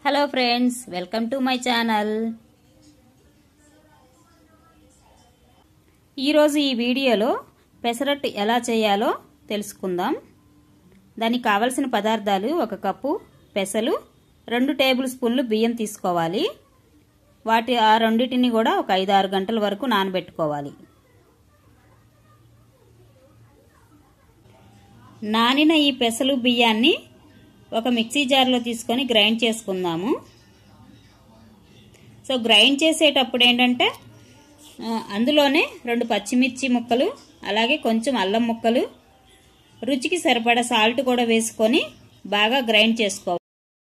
hello friends welcome to my channel ఈరోజు ఈ వీడియోలో పెసరట్టు ఎలా చేయాలో తెలుసుకుందాం దానికి కావలసిన పదార్థాలు ఒక కప్పు పెసలు రెండు టేబుల్ స్పూన్లు బియ్యం తీసుకోవాలి వాటి ఆ రెండింటిని కూడా ఒక ఐదు ఆరు గంటల వరకు నానబెట్టుకోవాలి నానిన ఈ పెసలు బియ్యాన్ని ఒక మిక్సీ జార్లో తీసుకొని గ్రైండ్ చేసుకుందాము సో గ్రైండ్ చేసేటప్పుడు ఏంటంటే అందులోనే రెండు పచ్చిమిర్చి ముక్కలు అలాగే కొంచెం అల్లం ముక్కలు రుచికి సరిపడా సాల్ట్ కూడా వేసుకొని బాగా గ్రైండ్ చేసుకోవాలి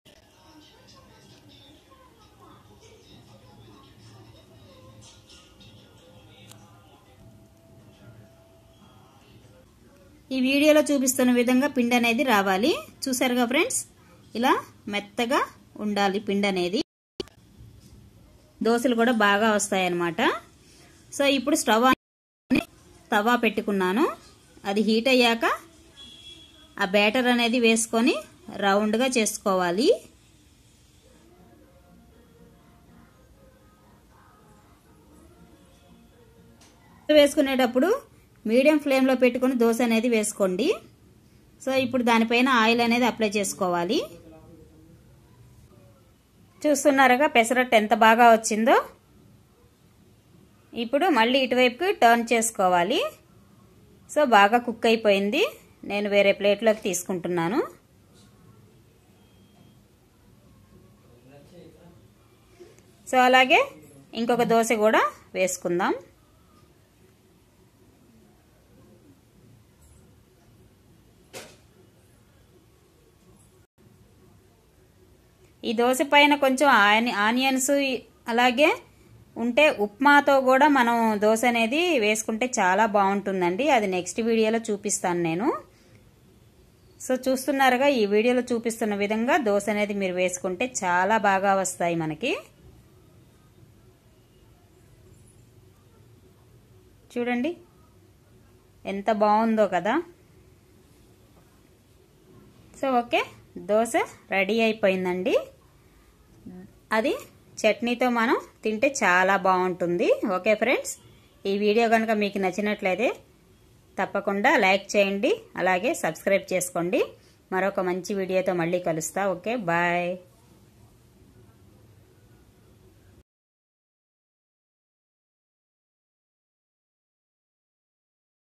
ఈ వీడియోలో చూపిస్తున్న విధంగా పిండి అనేది రావాలి చూసారుగా ఫ్రెండ్స్ ఇలా మెత్తగా ఉండాలి పిండి అనేది దోశలు కూడా బాగా వస్తాయన్నమాట సో ఇప్పుడు స్టవ్ తవా పెట్టుకున్నాను అది హీట్ అయ్యాక ఆ బ్యాటర్ అనేది వేసుకొని రౌండ్గా చేసుకోవాలి వేసుకునేటప్పుడు మీడియం ఫ్లేమ్లో పెట్టుకుని దోశ అనేది వేసుకోండి సో ఇప్పుడు దానిపైన ఆయిల్ అనేది అప్లై చేసుకోవాలి చూస్తున్నారుగా పెసరట్టు ఎంత బాగా వచ్చిందో ఇప్పుడు మళ్ళీ ఇటువైపుకి టర్న్ చేసుకోవాలి సో బాగా కుక్ అయిపోయింది నేను వేరే ప్లేట్లోకి తీసుకుంటున్నాను సో అలాగే ఇంకొక దోశ కూడా వేసుకుందాం ఈ దోశ పైన కొంచెం ఆనియన్స్ అలాగే ఉంటే ఉప్మాతో కూడా మనం దోశ అనేది వేసుకుంటే చాలా బాగుంటుందండి అది నెక్స్ట్ వీడియోలో చూపిస్తాను నేను సో చూస్తున్నారుగా ఈ వీడియోలో చూపిస్తున్న విధంగా దోశ అనేది మీరు వేసుకుంటే చాలా బాగా వస్తాయి మనకి చూడండి ఎంత బాగుందో కదా సో ఓకే దోశ రెడీ అయిపోయిందండి అది చట్నీతో మనం తింటే చాలా బాగుంటుంది ఓకే ఫ్రెండ్స్ ఈ వీడియో కనుక మీకు నచ్చినట్లయితే తప్పకుండా లైక్ చేయండి అలాగే సబ్స్క్రైబ్ చేసుకోండి మరొక మంచి వీడియోతో మళ్ళీ కలుస్తా ఓకే బాయ్